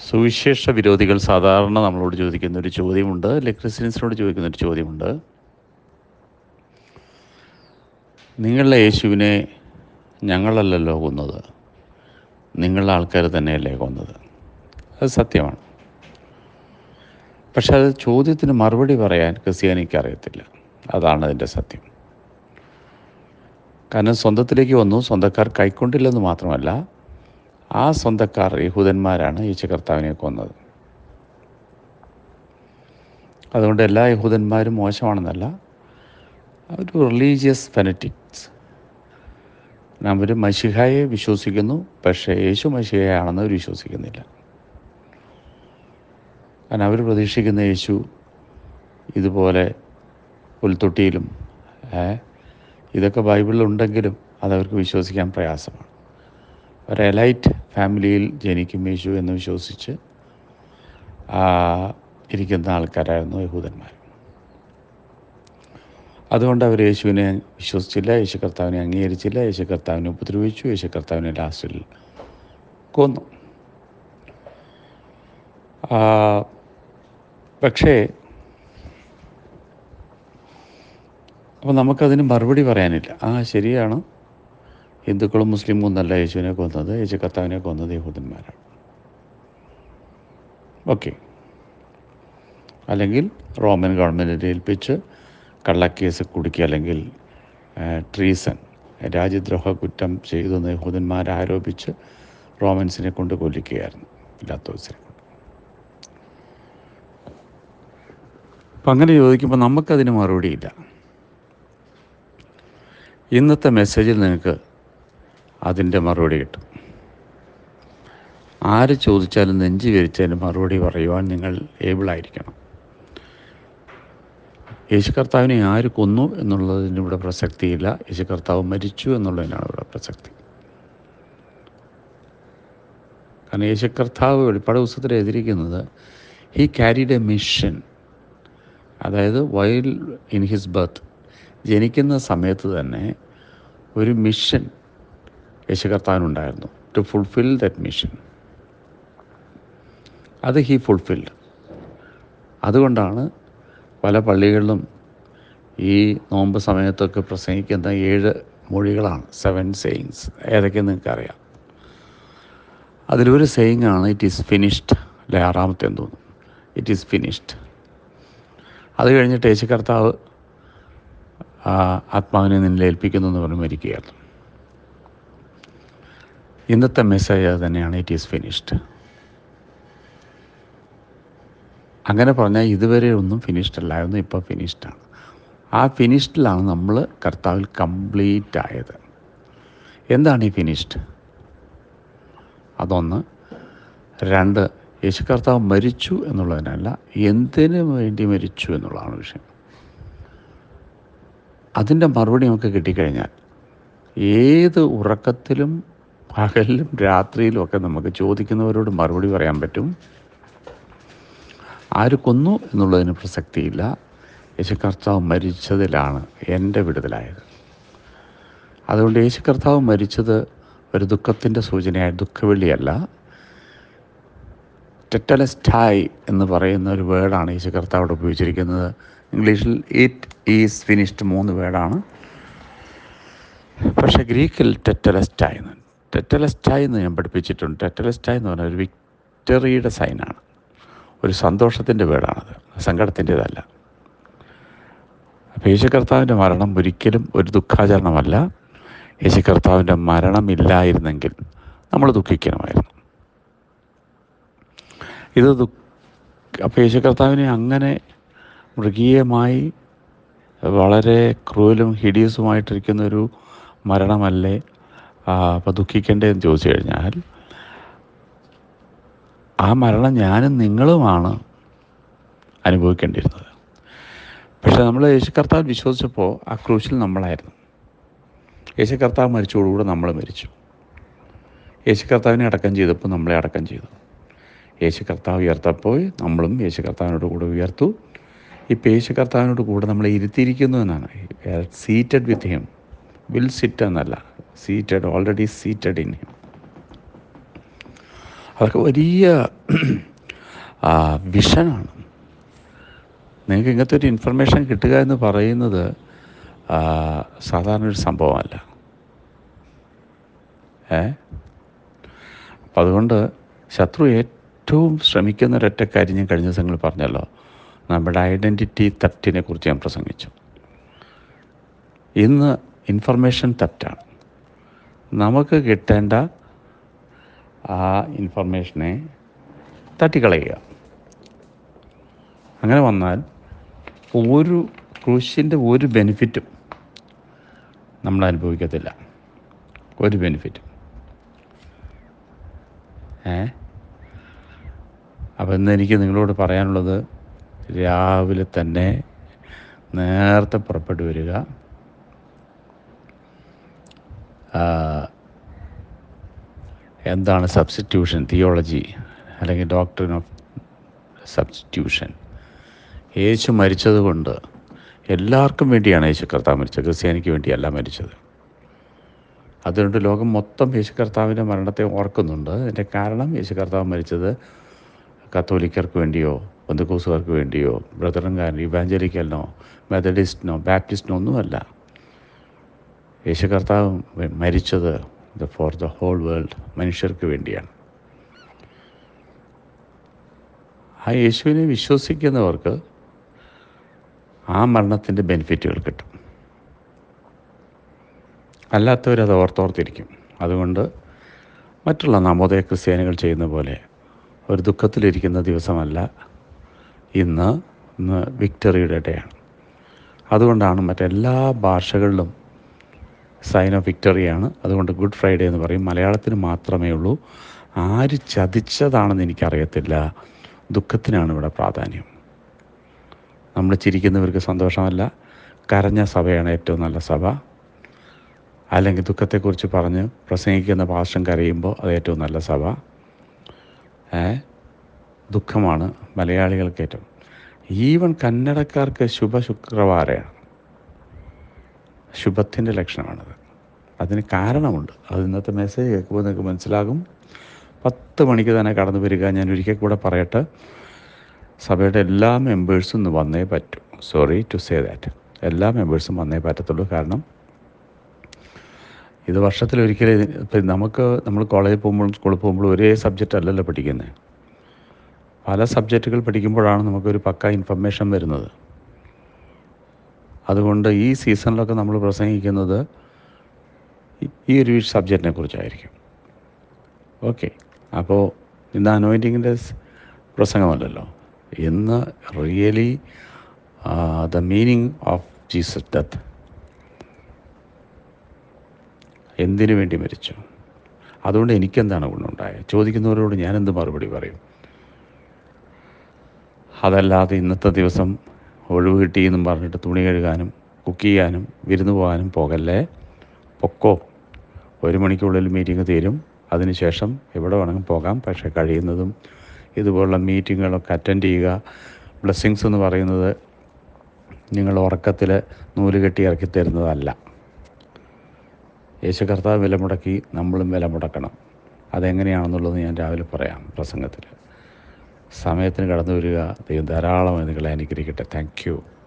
സുവിശേഷ വിരോധികൾ സാധാരണ നമ്മളോട് ചോദിക്കുന്ന ഒരു ചോദ്യമുണ്ട് അല്ലെ ക്രിസ്ത്യൻസിനോട് ചോദിക്കുന്ന ഒരു ചോദ്യമുണ്ട് നിങ്ങളുടെ യേശുവിനെ ഞങ്ങളല്ലല്ലോ കൊന്നത് നിങ്ങളുടെ ആൾക്കാർ തന്നെയല്ലേ കൊന്നത് അത് സത്യമാണ് പക്ഷെ അത് ചോദ്യത്തിന് മറുപടി പറയാൻ ക്രിസ്ത്യാനിക്ക് അറിയത്തില്ല അതാണ് അതിൻ്റെ സത്യം കാരണം സ്വന്തത്തിലേക്ക് വന്നു സ്വന്തക്കാർ കൈക്കൊണ്ടില്ലെന്ന് മാത്രമല്ല ആ സ്വന്തക്കാർ യഹൂദന്മാരാണ് യേശു കർത്താവിനെ കൊന്നത് അതുകൊണ്ട് എല്ലാ യഹൂദന്മാരും മോശമാണെന്നല്ല ഒരു റിലീജിയസ് ഫെനറ്റിക്സ് അവർ മഷിഹായെ വിശ്വസിക്കുന്നു പക്ഷേ യേശു മഷിഹയാണെന്ന് അവർ വിശ്വസിക്കുന്നില്ല കാരണം അവർ പ്രതീക്ഷിക്കുന്ന യേശു ഇതുപോലെ പുൽത്തൊട്ടിയിലും ഏ, ഇതൊക്കെ ബൈബിളിലുണ്ടെങ്കിലും അതവർക്ക് വിശ്വസിക്കാൻ പ്രയാസമാണ് ഒരു എലൈറ്റ് ഫാമിലിയിൽ ജനിക്കും യേശു എന്ന് വിശ്വസിച്ച് ആ, ഇരിക്കുന്ന ആൾക്കാരായിരുന്നു യഹൂദന്മാർ അതുകൊണ്ട് അവർ യേശുവിനെ വിശ്വസിച്ചില്ല യേശു കർത്താവിനെ അംഗീകരിച്ചില്ല യേശു കർത്താവിനെ ഉപദ്രവിച്ചു യേശു കർത്താവിനെ ലാസ്റ്റിൽ കൊന്നു ആ, പക്ഷേ അപ്പോൾ നമുക്കതിന് മറുപടി പറയാനില്ല ആ ശരിയാണ് ഹിന്ദുക്കളും മുസ്ലിമും ഒന്നല്ല യേശുവിനെ കൊന്നത് യേശു കർത്താവിനെ കൊന്നത് യഹൂദന്മാരാണ് ഓക്കെ അല്ലെങ്കിൽ റോമൻ ഗവൺമെൻറ്റിനെ ഏൽപ്പിച്ച് കള്ളക്കേസ് കുടുക്കി അല്ലെങ്കിൽ ട്രീസൺ രാജ്യദ്രോഹ കുറ്റം ചെയ്തെന്ന് യഹൂദന്മാർ ആരോപിച്ച് റോമൻസിനെ കൊണ്ട് കൊല്ലിക്കുകയായിരുന്നു ഇല്ലാത്തോസിനെ കൊണ്ട് അപ്പം അങ്ങനെ ചോദിക്കുമ്പോൾ നമുക്കതിന് മറുപടിയില്ല ഇന്നത്തെ മെസ്സേജിൽ നിങ്ങൾക്ക് അതിൻ്റെ മറുപടി കിട്ടും ആര് ചോദിച്ചാലും നെഞ്ചി വിരിച്ചതിന് മറുപടി പറയുവാൻ നിങ്ങൾ ഏബിളായിരിക്കണം യേശു കർത്താവിനെ ആര് കൊന്നു എന്നുള്ളതിന് ഇവിടെ പ്രസക്തിയില്ല യേശു കർത്താവ് മരിച്ചു എന്നുള്ളതിനാണ് ഇവിടെ പ്രസക്തി കാരണം യേശു കർത്താവ് വെളിപ്പാട് പുസ്തകത്തിൽ എതിരിക്കുന്നത് ഹി ക്യാരിഡ് എ മിഷൻ അതായത് വൈൽ ഇൻ ഹിസ് ബർത്ത് ജനിക്കുന്ന സമയത്ത് തന്നെ ഒരു മിഷൻ യേശു കർത്താവിനുണ്ടായിരുന്നു ടു ഫുൾഫിൽ ദറ്റ് മിഷൻ അത് ഹി ഫുൾഫിൽഡ് അതുകൊണ്ടാണ് പല പള്ളികളിലും ഈ നോമ്പ് സമയത്തൊക്കെ പ്രസംഗിക്കുന്ന ഏഴ് മൊഴികളാണ് സെവൻ സെയിങ്സ് ഏതൊക്കെയെന്ന് നിങ്ങൾക്കറിയാം അതിലൊരു സെയിങ് ആണ് ഇറ്റ് ഈസ് ഫിനിഷ്ഡ് അല്ലെ ആറാമത്തെ എന്ന് തോന്നുന്നു ഇറ്റ് ഈസ് ഫിനിഷ്ഡ് അത് കഴിഞ്ഞിട്ട് യേശു കർത്താവ് ആ ആത്മാവിനെ നിന്നിൽ ഏൽപ്പിക്കുന്നു എന്ന് പറഞ്ഞ് മരിക്കുകയായിരുന്നു ഇന്നത്തെ മെസ്സേജ് അത് തന്നെയാണ് ഇറ്റ് ഈസ് ഫിനിഷ്ഡ് അങ്ങനെ പറഞ്ഞാൽ ഇതുവരെ ഒന്നും ഫിനിഷ്ഡ് അല്ലായിരുന്നു ഇപ്പോൾ ഫിനിഷ്ഡാണ് ആ ഫിനിഷ്ഡിലാണ് നമ്മൾ കർത്താവിൽ കംപ്ലീറ്റ് ആയത് എന്താണ് ഈ ഫിനിഷ്ഡ് അതൊന്ന് രണ്ട് യേശു കർത്താവ് മരിച്ചു എന്നുള്ളതിനല്ല എന്തിനു വേണ്ടി മരിച്ചു എന്നുള്ളതാണ് വിഷയം അതിൻ്റെ മറുപടി നമുക്ക് കിട്ടിക്കഴിഞ്ഞാൽ ഏത് ഉറക്കത്തിലും പകലിലും രാത്രിയിലും ഒക്കെ നമുക്ക് ചോദിക്കുന്നവരോട് മറുപടി പറയാൻ പറ്റും ആര് കൊന്നു എന്നുള്ളതിന് പ്രസക്തിയില്ല യേശു കർത്താവ് മരിച്ചതിലാണ് എൻ്റെ വിടുതലായത് അതുകൊണ്ട് യേശു കർത്താവ് മരിച്ചത് ഒരു ദുഃഖത്തിൻ്റെ സൂചനയായ ദുഃഖവെള്ളിയല്ല ടെറ്റലസ്റ്റായ് എന്ന് പറയുന്ന ഒരു വേർഡാണ് യേശു കർത്താവ് ഇവിടെ ഉപയോഗിച്ചിരിക്കുന്നത് ഇംഗ്ലീഷിൽ ഇറ്റ് ഈസ് ഫിനിഷ്ഡ് മൂന്ന് വേർഡാണ് പക്ഷേ ഗ്രീക്കിൽ ടെറ്റലസ്റ്റായ് എന്ന് ടെറ്റലസ്റ്റായ് എന്ന് ഞാൻ പഠിപ്പിച്ചിട്ടുണ്ട് ടെറ്റലസ്റ്റായ് എന്ന് പറഞ്ഞാൽ ഒരു വിക്ടറിയുടെ സൈനാണ് ഒരു സന്തോഷത്തിൻ്റെ വേർഡാണത് സങ്കടത്തിൻ്റെതല്ല അപ്പോൾ യേശു കർത്താവിൻ്റെ മരണം ഒരിക്കലും ഒരു ദുഃഖാചരണമല്ല യേശു കർത്താവിൻ്റെ മരണമില്ലായിരുന്നെങ്കിൽ നമ്മൾ ദുഃഖിക്കണമായിരുന്നു ഇത് ദു അപ്പോൾ യേശു കർത്താവിനെ അങ്ങനെ മൃഗീയമായി വളരെ ക്രൂവലും ഹിഡിയസുമായിട്ടിരിക്കുന്ന ഒരു മരണമല്ലേ അപ്പോൾ ദുഃഖിക്കേണ്ടതെന്ന് ചോദിച്ചു കഴിഞ്ഞാൽ ആ മരണം ഞാനും നിങ്ങളുമാണ് അനുഭവിക്കേണ്ടിയിരുന്നത് പക്ഷേ നമ്മൾ യേശു കർത്താവ് വിശ്വസിച്ചപ്പോൾ ആ ക്രൂശിൽ നമ്മളായിരുന്നു യേശു കർത്താവ് മരിച്ചതോടുകൂടെ നമ്മൾ മരിച്ചു യേശു കർത്താവിനെ അടക്കം ചെയ്തപ്പോൾ നമ്മളെ അടക്കം ചെയ്തു യേശു കർത്താവ് ഉയർത്തപ്പോൾ നമ്മളും യേശു കർത്താവിനോട് കൂടെ ഉയർത്തു ഇപ്പോൾ യേശു കർത്താവിനോട് കൂടെ നമ്മളെ ഇരുത്തിയിരിക്കുന്നു എന്നാണ് seated with him will sit എന്നല്ല seated already seated in him അതൊക്കെ വലിയ ആ, വിഷനാണ് നിങ്ങൾക്ക് ഇങ്ങനത്തെ ഒരു ഇൻഫർമേഷൻ കിട്ടുക എന്ന് പറയുന്നത് ആ, സാധാരണ ഒരു സംഭവമല്ല ഏ അപ്പം അതുകൊണ്ട് ശത്രു ഏറ്റവും ശ്രമിക്കുന്ന ഒരൊറ്റ കാര്യം ഞാൻ കഴിഞ്ഞ ദിവസങ്ങൾ പറഞ്ഞല്ലോ നമ്മുടെ ഐഡൻറ്റിറ്റി തെഫ്റ്റിനെ കുറിച്ച് ഞാൻ പ്രസംഗിച്ചു ഇന്ന് ഇൻഫർമേഷൻ തെഫ്റ്റാണ് നമുക്ക് കിട്ടേണ്ട ആ ഇൻഫർമേഷനെ തട്ടിക്കളയുക അങ്ങനെ വന്നാൽ ഒരു ക്രൂശിൻ്റെ ഒരു ബെനിഫിറ്റും നമ്മൾ അനുഭവിക്കത്തില്ല ഒരു ബെനിഫിറ്റും ഏ അപ്പോൾ ഇന്ന് എനിക്ക് നിങ്ങളോട് പറയാനുള്ളത് രാവിലെ തന്നെ നേരത്തെ പുറപ്പെട്ടു വരിക ആ, എന്താണ് സബ്സ്റ്റിറ്റ്യൂഷൻ തിയോളജി അല്ലെങ്കിൽ ഡോക്ടറിൻ ഓഫ് സബ്സ്റ്റിറ്റ്യൂഷൻ യേശു മരിച്ചത് കൊണ്ട് എല്ലാവർക്കും വേണ്ടിയാണ് യേശു കർത്താവ് മരിച്ചത് ക്രിസ്ത്യാനിക്ക് വേണ്ടിയല്ല മരിച്ചത് അതുകൊണ്ട് ലോകം മൊത്തം യേശു കർത്താവിൻ്റെ മരണത്തെ ഓർക്കുന്നുണ്ട് അതിൻ്റെ കാരണം യേശു കർത്താവ് മരിച്ചത് കത്തോലിക്കർക്ക് വേണ്ടിയോ ബന്ധുക്കൂസുകാർക്ക് വേണ്ടിയോ ബ്രദറൻകാരൻ ഇവാഞ്ചലിക്കലിനോ മെത്തഡിസ്റ്റിനോ ബാപ്റ്റിസ്റ്റിനോ ഒന്നുമല്ല യേശു കർത്താവ് മ- മരിച്ചത് ഫോർ ദ ഹോൾ വേൾഡ് മനുഷ്യർക്ക് വേണ്ടിയാണ് ആ യേശുവിനെ വിശ്വസിക്കുന്നവർക്ക് ആ മരണത്തിൻ്റെ ബെനിഫിറ്റുകൾ കിട്ടും അല്ലാത്തവരത് ഓർത്തോർത്തിരിക്കും അതുകൊണ്ട് മറ്റുള്ള നവോദയ ക്രിസ്ത്യാനികൾ ചെയ്യുന്ന പോലെ ഒരു ദുഃഖത്തിലിരിക്കുന്ന ദിവസമല്ല ഇന്ന് ഇന്ന് വിക്ടറിയുടെ ഡേയാണ് അതുകൊണ്ടാണ് മറ്റെല്ലാ ഭാഷകളിലും സൈൻ ഓഫ് വിക്ടറിയാണ് അതുകൊണ്ട് ഗുഡ് ഫ്രൈഡേ എന്ന് പറയും മലയാളത്തിന് മാത്രമേ ഉള്ളൂ ആര് ചതിച്ചതാണെന്ന് എനിക്കറിയത്തില്ല ദുഃഖത്തിനാണ് ഇവിടെ പ്രാധാന്യം നമ്മൾ ചിരിക്കുന്നവർക്ക് സന്തോഷമല്ല കരഞ്ഞ സഭയാണ് ഏറ്റവും നല്ല സഭ അല്ലെങ്കിൽ ദുഃഖത്തെക്കുറിച്ച് പറഞ്ഞ് പ്രസംഗിക്കുന്ന ഭാഷം കരയുമ്പോൾ അത് ഏറ്റവും നല്ല സഭ ഏ ദുഃഖമാണ് മലയാളികൾക്ക് ഏറ്റവും ഈവൻ കന്നഡക്കാർക്ക് ശുഭ ശുക്രവാരയാണ് ശുഭത്തിൻ്റെ ലക്ഷണമാണത് അതിന് കാരണമുണ്ട് അത് ഇന്നത്തെ മെസ്സേജ് കേൾക്കുമ്പോൾ നിങ്ങൾക്ക് മനസ്സിലാകും പത്ത് മണിക്ക് തന്നെ കടന്നു വരിക ഞാൻ ഒരിക്കൽ കൂടെ പറയട്ടെ സഭയുടെ എല്ലാ മെമ്പേഴ്സും ഇന്ന് വന്നേ പറ്റൂ സോറി ടു സേ ദാറ്റ് എല്ലാ മെമ്പേഴ്സും വന്നേ പറ്റത്തുള്ളൂ കാരണം ഇത് വർഷത്തിലൊരിക്കലും ഇത് ഇപ്പം നമുക്ക് നമ്മൾ കോളേജിൽ പോകുമ്പോഴും സ്കൂളിൽ പോകുമ്പോഴും ഒരേ സബ്ജക്റ്റ് അല്ലല്ലോ പഠിക്കുന്നത് പല സബ്ജക്റ്റുകൾ പഠിക്കുമ്പോഴാണ് നമുക്കൊരു പക്ക ഇൻഫർമേഷൻ വരുന്നത് അതുകൊണ്ട് ഈ സീസണിലൊക്കെ നമ്മൾ പ്രസംഗിക്കുന്നത് ഈ- ഈ ഒരു സബ്ജക്റ്റിനെ കുറിച്ചായിരിക്കും ഓക്കെ അപ്പോൾ ഇന്ന് അനോയിൻറ്റിങ്ങിൻ്റെ പ്രസംഗമല്ലല്ലോ ഇന്ന് really the meaning of Jesus death എന്തിനു വേണ്ടി മരിച്ചു അതുകൊണ്ട് എനിക്കെന്താണ് ഗുണമുണ്ടായത് ചോദിക്കുന്നവരോട് ഞാനെന്ത് മറുപടി പറയും അതല്ലാതെ ഇന്നത്തെ ദിവസം ഒഴിവ് കിട്ടിയെന്നും പറഞ്ഞിട്ട് തുണി കഴുകാനും കുക്ക് ചെയ്യാനും വിരുന്ന് പോകാനും പോകല്ലേ പൊക്കോ ഒരു മണിക്കുള്ളിൽ മീറ്റിംഗ് തീരും അതിനുശേഷം എവിടെ വേണമെങ്കിലും പോകാം പക്ഷേ കഴിയുന്നതും ഇതുപോലുള്ള മീറ്റിങ്ങുകളൊക്കെ അറ്റൻഡ് ചെയ്യുക ബ്ലെസ്സിങ്സ് എന്ന് പറയുന്നത് നിങ്ങൾ ഉറക്കത്തിൽ നൂല് കെട്ടി ഇറക്കി തരുന്നതല്ല യേശു കർത്താവ് വില മുടക്കി നമ്മളും വില മുടക്കണം അതെങ്ങനെയാണെന്നുള്ളത് ഞാൻ രാവിലെ പറയാം പ്രസംഗത്തിൽ സമയത്തിന് കടന്നു വരിക ദൈവം ധാരാളം നിങ്ങളെ അനുഗ്രഹിക്കട്ടെ താങ്ക് യു